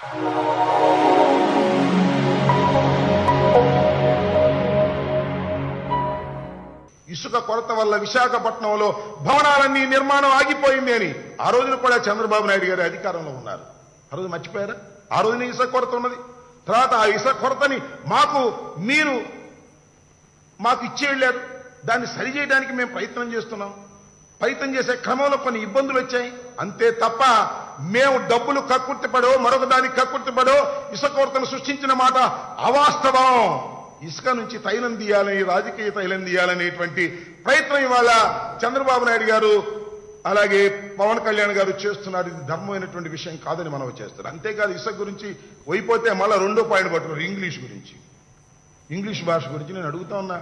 ఇసుక కొరత వల్ల విశాఖపట్నంలో భవనాలన్నీ నిర్మాణం ఆగిపోయింది అని ఆ రోజున కూడా చంద్రబాబు నాయుడు గారి అధికారంలో ఉన్నారు ఆ రోజు మర్చిపోయారా ఆ రోజున ఇసుక కొరత ఉన్నది తర్వాత ఆ ఇసుక కొరతని మాకు మీరు మాకు ఇచ్చి వెళ్ళారు దాన్ని సరిచేయడానికి మేము ప్రయత్నం చేస్తున్నాం ప్రయత్నం చేసే క్రమంలో కొన్ని ఇబ్బందులు వచ్చాయి అంతే తప్ప మేము డబ్బులు కక్కుర్తిపడో మరొక దానికి కక్కుర్తిపడో ఇసుక కొరతను సృష్టించిన మాట అవాస్తవం ఇసుక నుంచి తైలం తీయాలని రాజకీయ తైలం తీయాలనేటువంటి ప్రయత్నం ఇవాళ చంద్రబాబు నాయుడు గారు అలాగే పవన్ కళ్యాణ్ గారు చేస్తున్నారు ఇది ధర్మమైనటువంటి విషయం కాదని మనం చేస్తారు అంతేకాదు ఇసుక గురించి పోయిపోతే మళ్ళా రెండో పాయింట్ పట్టుకున్నారు ఇంగ్లీష్ గురించి ఇంగ్లీష్ భాష గురించి నేను అడుగుతా ఉన్నా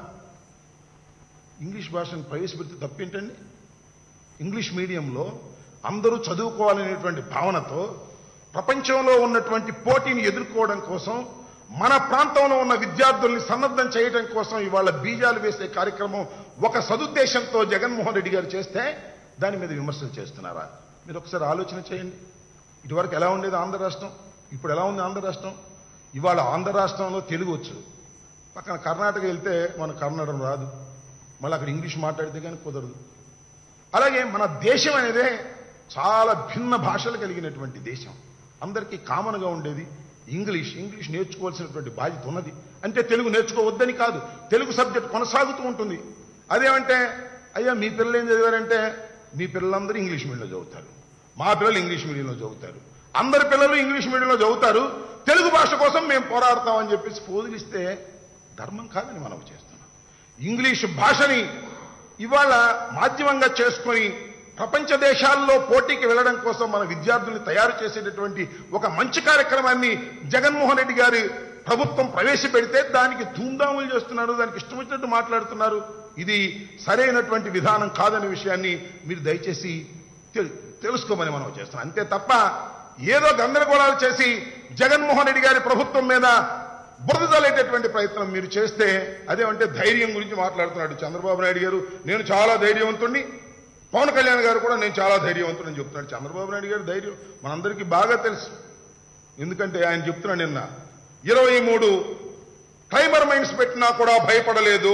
ఇంగ్లీష్ భాషను ప్రవేశపెడితే తప్పేంటండి ఇంగ్లీష్ మీడియంలో అందరూ చదువుకోవాలనేటువంటి భావనతో ప్రపంచంలో ఉన్నటువంటి పోటీని ఎదుర్కోవడం కోసం మన ప్రాంతంలో ఉన్న విద్యార్థుల్ని సన్నద్ధం చేయడం కోసం ఇవాళ బీజాలు వేసే కార్యక్రమం ఒక సదుద్దేశంతో జగన్మోహన్ రెడ్డి గారు చేస్తే దాని మీద విమర్శలు చేస్తున్నారా మీరు ఒకసారి ఆలోచన చేయండి ఇటువరకు ఎలా ఉండేది ఆంధ్ర రాష్ట్రం ఇప్పుడు ఎలా ఉంది ఆంధ్ర రాష్ట్రం ఇవాళ ఆంధ్ర రాష్ట్రంలో తెలుగు వచ్చు పక్కన కర్ణాటక వెళ్తే మన కన్నడం రాదు మళ్ళీ అక్కడ ఇంగ్లీష్ మాట్లాడితే కానీ కుదరదు అలాగే మన దేశం అనేదే చాలా భిన్న భాషలు కలిగినటువంటి దేశం అందరికీ కామన్గా ఉండేది ఇంగ్లీష్ ఇంగ్లీష్ నేర్చుకోవాల్సినటువంటి బాధ్యత ఉన్నది అంటే తెలుగు నేర్చుకోవద్దని కాదు తెలుగు సబ్జెక్ట్ కొనసాగుతూ ఉంటుంది అదేమంటే అయ్యా మీ పిల్లలు ఏం చదివారంటే మీ పిల్లలందరూ ఇంగ్లీష్ మీడియంలో చదువుతారు మా పిల్లలు ఇంగ్లీష్ మీడియంలో చదువుతారు అందరి పిల్లలు ఇంగ్లీష్ మీడియంలో చదువుతారు తెలుగు భాష కోసం మేము పోరాడతామని చెప్పేసి పోదిలిస్తే ధర్మం కాదని మనం చేస్తున్నాం ఇంగ్లీష్ భాషని ఇవాళ మాధ్యమంగా చేసుకొని ప్రపంచ దేశాల్లో పోటీకి వెళ్ళడం కోసం మన విద్యార్థుల్ని తయారు చేసేటటువంటి ఒక మంచి కార్యక్రమాన్ని జగన్మోహన్ రెడ్డి గారి ప్రభుత్వం ప్రవేశపెడితే దానికి ధూమ్ధాములు చేస్తున్నారు దానికి ఇష్టం వచ్చినట్టు మాట్లాడుతున్నారు ఇది సరైనటువంటి విధానం కాదనే విషయాన్ని మీరు దయచేసి తెలు- తెలుసుకోమని మనం చేస్తున్నాం అంతే తప్ప ఏదో గందరగోళాలు చేసి జగన్మోహన్ రెడ్డి గారి ప్రభుత్వం మీద బురద చల్లేటటువంటి ప్రయత్నం మీరు చేస్తే అదేమంటే ధైర్యం గురించి మాట్లాడుతున్నాడు చంద్రబాబు నాయుడు గారు నేను చాలా ధైర్యవంతుణ్ణి పవన్ కళ్యాణ్ గారు కూడా నేను చాలా ధైర్యవంతుడని చెప్తున్నాడు చంద్రబాబు నాయుడు గారి ధైర్యం మనందరికీ బాగా తెలుసు ఎందుకంటే ఆయన చెప్తున్నాడు నిన్న ఇరవై మూడు క్లైమర్ మైండ్స్ పెట్టినా కూడా భయపడలేదు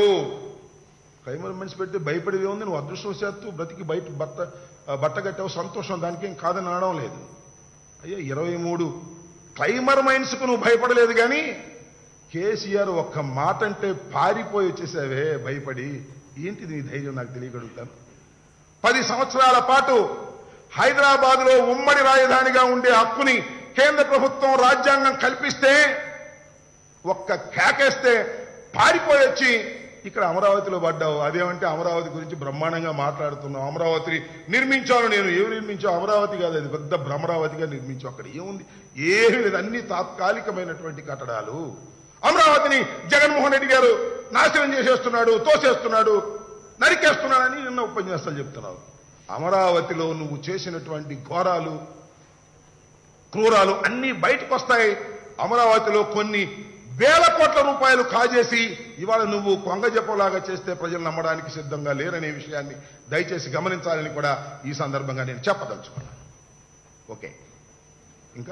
క్లైమర్ మైండ్స్ పెడితే భయపడేది ఉంది నువ్వు అదృష్టవశాత్తు బ్రతికి బయట బట్ట బట్ట కట్టావు సంతోషం దానికి ఏం కాదని అనడం లేదు అయ్యా ఇరవై మూడు క్లైమర్ మైండ్స్కు నువ్వు భయపడలేదు కానీ కేసీఆర్ ఒక్క మాట అంటే పారిపోయి వచ్చేసావే భయపడి ఏంటిది నీ ధైర్యం నాకు తెలియగలుగుతాను పది సంవత్సరాల పాటు హైదరాబాద్ లో ఉమ్మడి రాజధానిగా ఉండే హక్కుని కేంద్ర ప్రభుత్వం రాజ్యాంగం కల్పిస్తే ఒక్క కేకేస్తే పారిపోయి వచ్చి ఇక్కడ అమరావతిలో పడ్డావు అదేమంటే అమరావతి గురించి బ్రహ్మాండంగా మాట్లాడుతున్నావు అమరావతిని నిర్మించాను నేను ఏమి నిర్మించావు అమరావతి కాదు అది పెద్ద భ్రమరావతిగా నిర్మించావు అక్కడ ఏముంది ఏమీ లేదు అన్ని తాత్కాలికమైనటువంటి కట్టడాలు అమరావతిని జగన్మోహన్ రెడ్డి గారు నాశనం చేసేస్తున్నాడు తోసేస్తున్నాడు నరికేస్తున్నాడని నిన్న ఉపన్యాసాలు చెప్తున్నావు అమరావతిలో నువ్వు చేసినటువంటి ఘోరాలు క్రూరాలు అన్ని బయటకు వస్తాయి అమరావతిలో కొన్ని వేల కోట్ల రూపాయలు కాజేసి ఇవాళ నువ్వు కొంగ చెప్పలాగా చేస్తే ప్రజలు నమ్మడానికి సిద్ధంగా లేరనే విషయాన్ని దయచేసి గమనించాలని కూడా ఈ సందర్భంగా నేను చెప్పదలుచుకున్నాను ఓకే ఇంకా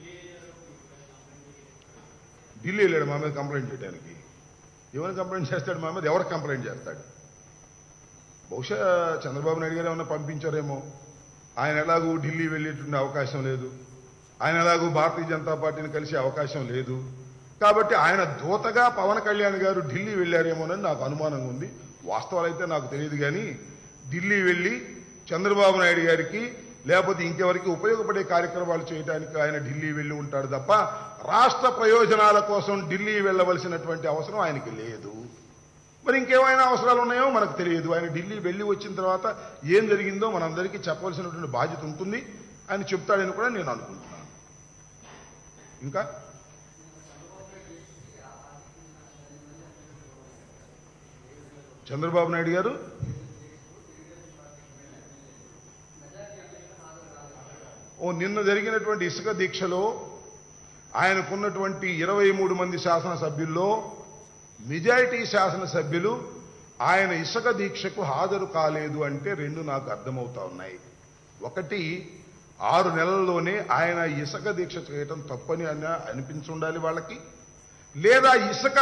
ఢిల్లీ వెళ్ళాడు మా మీద కంప్లైంట్ చేయడానికి ఎవరు కంప్లైంట్ చేస్తాడు మా మీద ఎవరు కంప్లైంట్ చేస్తాడు బహుశా చంద్రబాబు నాయుడు గారు ఏమన్నా పంపించారేమో ఆయన ఎలాగూ ఢిల్లీ వెళ్ళేటువంటి అవకాశం లేదు ఆయన ఎలాగూ భారతీయ జనతా పార్టీని కలిసే అవకాశం లేదు కాబట్టి ఆయన దూతగా పవన్ కళ్యాణ్ గారు ఢిల్లీ వెళ్ళారేమోనని నాకు అనుమానంగా ఉంది వాస్తవాలు అయితే నాకు తెలియదు కానీ ఢిల్లీ వెళ్ళి చంద్రబాబు నాయుడు గారికి లేకపోతే ఇంకెవరికి ఉపయోగపడే కార్యక్రమాలు చేయడానికి ఆయన ఢిల్లీ వెళ్ళి ఉంటాడు తప్ప రాష్ట్ర ప్రయోజనాల కోసం ఢిల్లీ వెళ్ళవలసినటువంటి అవసరం ఆయనకి లేదు మరి ఇంకేమైనా అవసరాలు ఉన్నాయో మనకు తెలియదు ఆయన ఢిల్లీ వెళ్ళి వచ్చిన తర్వాత ఏం జరిగిందో మనందరికీ చెప్పవలసినటువంటి బాధ్యత ఉంటుంది ఆయన చెప్తాడని కూడా నేను అనుకుంటున్నాను ఇంకా చంద్రబాబు నాయుడు గారు ఓ నిన్న జరిగినటువంటి ఇసుక దీక్షలో ఆయనకున్నటువంటి ఇరవై మూడు మంది శాసనసభ్యుల్లో మెజారిటీ శాసనసభ్యులు ఆయన ఇసుక దీక్షకు హాజరు కాలేదు అంటే రెండు నాకు అర్థమవుతా ఉన్నాయి ఒకటి ఆరు నెలల్లోనే ఆయన ఇసుక దీక్ష చేయటం తప్పని అని అనిపించుండాలి వాళ్ళకి లేదా ఇసుక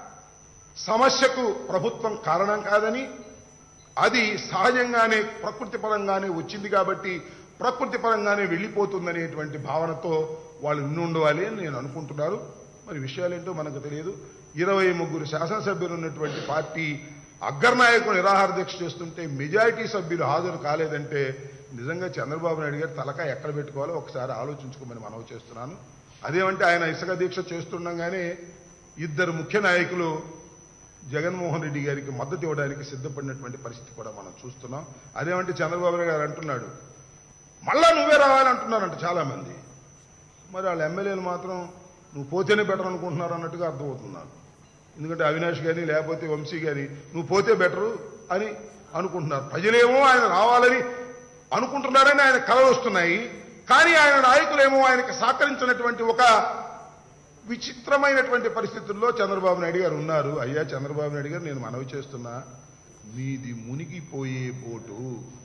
సమస్యకు ప్రభుత్వం కారణం కాదని అది సహజంగానే ప్రకృతి పరంగానే వచ్చింది కాబట్టి ప్రకృతి పరంగానే వెళ్ళిపోతుందనేటువంటి భావనతో వాళ్ళు ఉండాలి అని నేను అనుకుంటున్నారు మరి విషయాలేంటో మనకు తెలియదు ఇరవై ముగ్గురు శాసనసభ్యులు ఉన్నటువంటి పార్టీ అగ్రనాయకుడు నిరాహార దీక్ష చేస్తుంటే మెజారిటీ సభ్యులు హాజరు కాలేదంటే నిజంగా చంద్రబాబు నాయుడు గారు తలకాయ ఎక్కడ పెట్టుకోవాలో ఒకసారి ఆలోచించుకోమని మనవి చేస్తున్నాను అదేమంటే ఆయన ఇసుక దీక్ష చేస్తుండగానే ఇద్దరు ముఖ్య నాయకులు జగన్మోహన్ రెడ్డి గారికి మద్దతు ఇవ్వడానికి సిద్ధపడినటువంటి పరిస్థితి కూడా మనం చూస్తున్నాం అదేమంటే చంద్రబాబు నాయుడు గారు అంటున్నాడు మళ్ళా నువ్వే రావాలంటున్నారంట చాలా మంది మరి వాళ్ళ ఎమ్మెల్యేలు మాత్రం నువ్వు పోతేనే బెటర్ అనుకుంటున్నారు అన్నట్టుగా అర్థమవుతున్నారు ఎందుకంటే అవినాష్ కానీ లేకపోతే వంశీ కానీ నువ్వు పోతే బెటరు అని అనుకుంటున్నారు ప్రజలేమో ఆయన రావాలని అనుకుంటున్నారని ఆయన కలలు వస్తున్నాయి కానీ ఆయన నాయకులేమో ఆయనకి సహకరించినటువంటి ఒక విచిత్రమైనటువంటి పరిస్థితుల్లో చంద్రబాబు నాయుడు గారు ఉన్నారు అయ్యా చంద్రబాబు నాయుడు గారు నేను మనవి చేస్తున్నా మీది మునిగిపోయే బోటు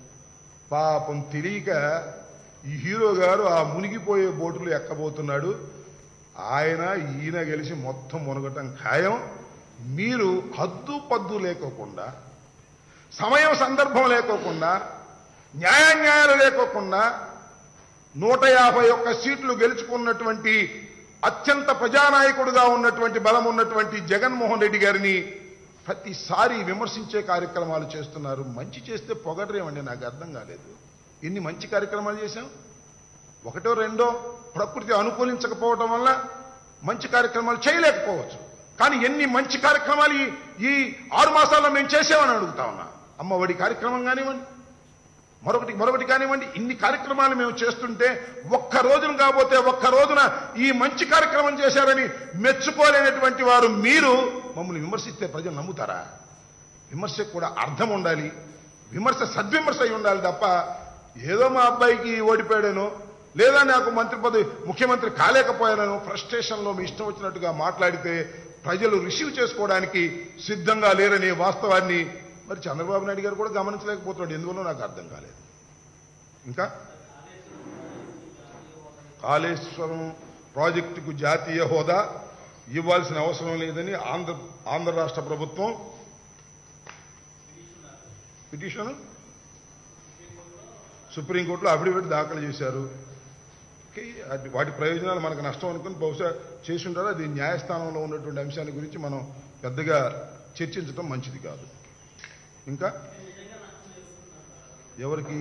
పాపం తెలియక ఈ హీరో గారు ఆ మునిగిపోయే బోటులు ఎక్కబోతున్నాడు ఆయన ఈయన గెలిచి మొత్తం మునగటం ఖాయం మీరు హద్దు పద్దు లేకోకుండా సమయం సందర్భం లేకోకుండా న్యాయాన్యాయాలు లేకోకుండా నూట యాభై ఒక్క సీట్లు గెలుచుకున్నటువంటి అత్యంత ప్రజానాయకుడుగా ఉన్నటువంటి బలం ఉన్నటువంటి జగన్మోహన్ రెడ్డి గారిని ప్రతిసారి విమర్శించే కార్యక్రమాలు చేస్తున్నారు మంచి చేస్తే పొగడరేమండి నాకు అర్థం కాలేదు ఎన్ని మంచి కార్యక్రమాలు చేశాం ఒకటో రెండో ప్రకృతి అనుకూలించకపోవడం వల్ల మంచి కార్యక్రమాలు చేయలేకపోవచ్చు కానీ ఎన్ని మంచి కార్యక్రమాలు ఈ- ఈ ఆరు మాసాల్లో మేము చేసామని అడుగుతా ఉన్నా అమ్మఒడి కార్యక్రమం కానివ్వండి మరొకటి మరొకటి కానివ్వండి ఇన్ని కార్యక్రమాలు మేము చేస్తుంటే ఒక్క రోజున కాకపోతే ఒక్క రోజున ఈ మంచి కార్యక్రమం చేశారని మెచ్చుకోలేనటువంటి వారు మీరు మమ్మల్ని విమర్శిస్తే ప్రజలు నమ్ముతారా విమర్శకు కూడా అర్థం ఉండాలి విమర్శ సద్విమర్శ అయి ఉండాలి తప్ప ఏదో మా అబ్బాయికి ఓడిపోయాడను లేదా నాకు మంత్రి పదవి ముఖ్యమంత్రి కాలేకపోయానను ఫ్రస్ట్రేషన్లో మీ ఇష్టం వచ్చినట్టుగా మాట్లాడితే ప్రజలు రిసీవ్ చేసుకోవడానికి సిద్ధంగా లేరనే వాస్తవాన్ని మరి చంద్రబాబు నాయుడు గారు కూడా గమనించలేకపోతున్నాడు ఎందువల్ల నాకు అర్థం కాలేదు ఇంకా కాళేశ్వరం ప్రాజెక్టుకు జాతీయ హోదా ఇవ్వాల్సిన అవసరం లేదని ఆంధ్ర ఆంధ్ర రాష్ట్ర ప్రభుత్వం పిటిషన్ సుప్రీంకోర్టులో అఫిడవిట్ దాఖలు చేశారు ఓకే, అది వాటి ప్రయోజనాలు మనకు నష్టం అనుకుని బహుశా చేసి ఉంటారు అది న్యాయస్థానంలో ఉన్నటువంటి అంశాన్ని గురించి మనం పెద్దగా చర్చించడం మంచిది కాదు ఇంకా ఎవరికి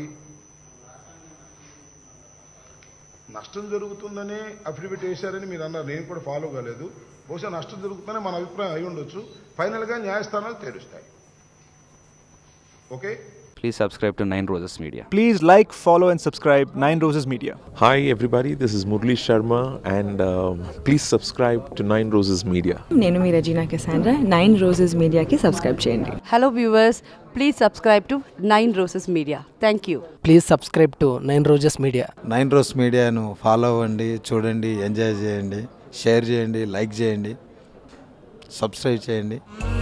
నష్టం జరుగుతుందనే అఫిడవిట్ వేశారని మీరు అన్నారు నేను కూడా ఫాలో కాలేదు బహుశా నష్టం జరుగుతుందనే మన అభిప్రాయం అయి ఉండొచ్చు ఫైనల్గా న్యాయస్థానాలు తేలుస్తాయి okay Please subscribe to Nine Roses Media. Please like, follow, and subscribe Nine Roses Media. Hi, everybody. This is Murli Sharma, and um, please subscribe to Nine Roses Media. నేను మీ రజీనా కెసాండ్రా నైన్ రోజెస్ మీడియాకి subscribe చేయండి Hello viewers, please subscribe to Nine Roses Media. Thank you. Please subscribe to nine roses media nine rose మీడియాను follow అవ్వండి చూడండి enjoy చేయండి share చేయండి like చేయండి సబ్స్క్రైబ్ చేయండి